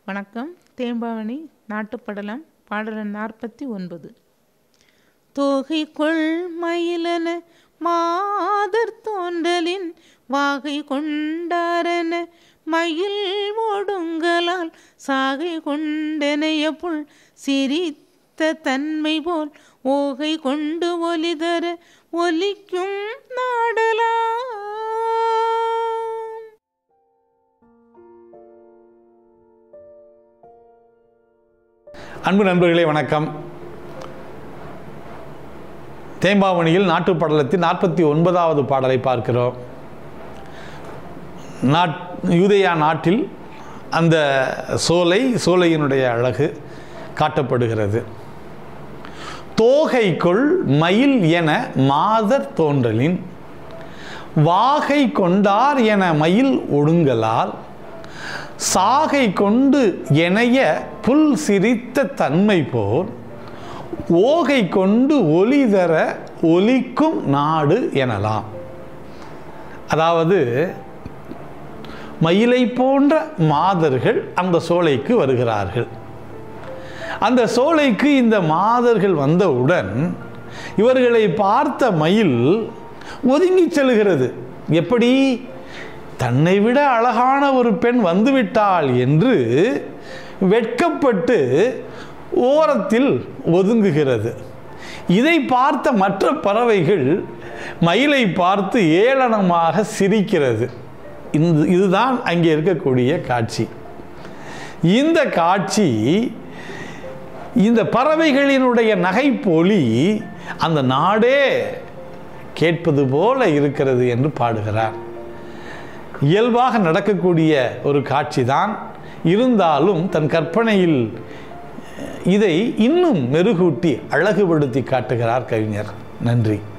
வணக்கம் தேம்பாவணி நாட்டுப்படலம் பாடல் நாற்பத்தி ஒன்பது தோகை கொள் மயிலன மாதர் தோன்றலின் வாகை கொண்டாரன மயில் ஒடுங்கலால் சாகை கொண்டனைய புல் சிரித்த தன்மை போல் ஓகை கொண்டு ஒலிதர ஒலிக்கும் நாடலாம் அன்பு நண்பர்களே வணக்கம் தேம்பாவணியில் நாட்டுப்படலத்தின் நாற்பத்தி ஒன்பதாவது பாடலை பார்க்கிறோம் நாட் யூதேயா நாட்டில் அந்த சோலை சோலையினுடைய அழகு காட்டப்படுகிறது தோகைக்குள் மயில் என மாதர் தோன்றலின் வாகை கொண்டார் என மயில் ஒடுங்கலால் சாகை கொண்டு எனைய புல் சிரித்த தன்மை போல் ஓகை கொண்டு ஒலி தர ஒலிக்கும் நாடு எனலாம் அதாவது மயிலை போன்ற மாதர்கள் அந்த சோலைக்கு வருகிறார்கள் அந்த சோலைக்கு இந்த மாதர்கள் வந்தவுடன் இவர்களை பார்த்த மயில் ஒதுங்கி செல்கிறது எப்படி தன்னை விட அழகான ஒரு பெண் வந்துவிட்டாள் என்று வெட்கப்பட்டு ஓரத்தில் ஒதுங்குகிறது இதை பார்த்த மற்ற பறவைகள் மயிலை பார்த்து ஏளனமாக சிரிக்கிறது இந்த இதுதான் அங்கே இருக்கக்கூடிய காட்சி இந்த காட்சி இந்த பறவைகளினுடைய நகைப்பொலி அந்த நாடே கேட்பது போல இருக்கிறது என்று பாடுகிறார் இயல்பாக நடக்கக்கூடிய ஒரு காட்சி தான் இருந்தாலும் தன் கற்பனையில் இதை இன்னும் மெருகூட்டி அழகுபடுத்தி காட்டுகிறார் கவிஞர் நன்றி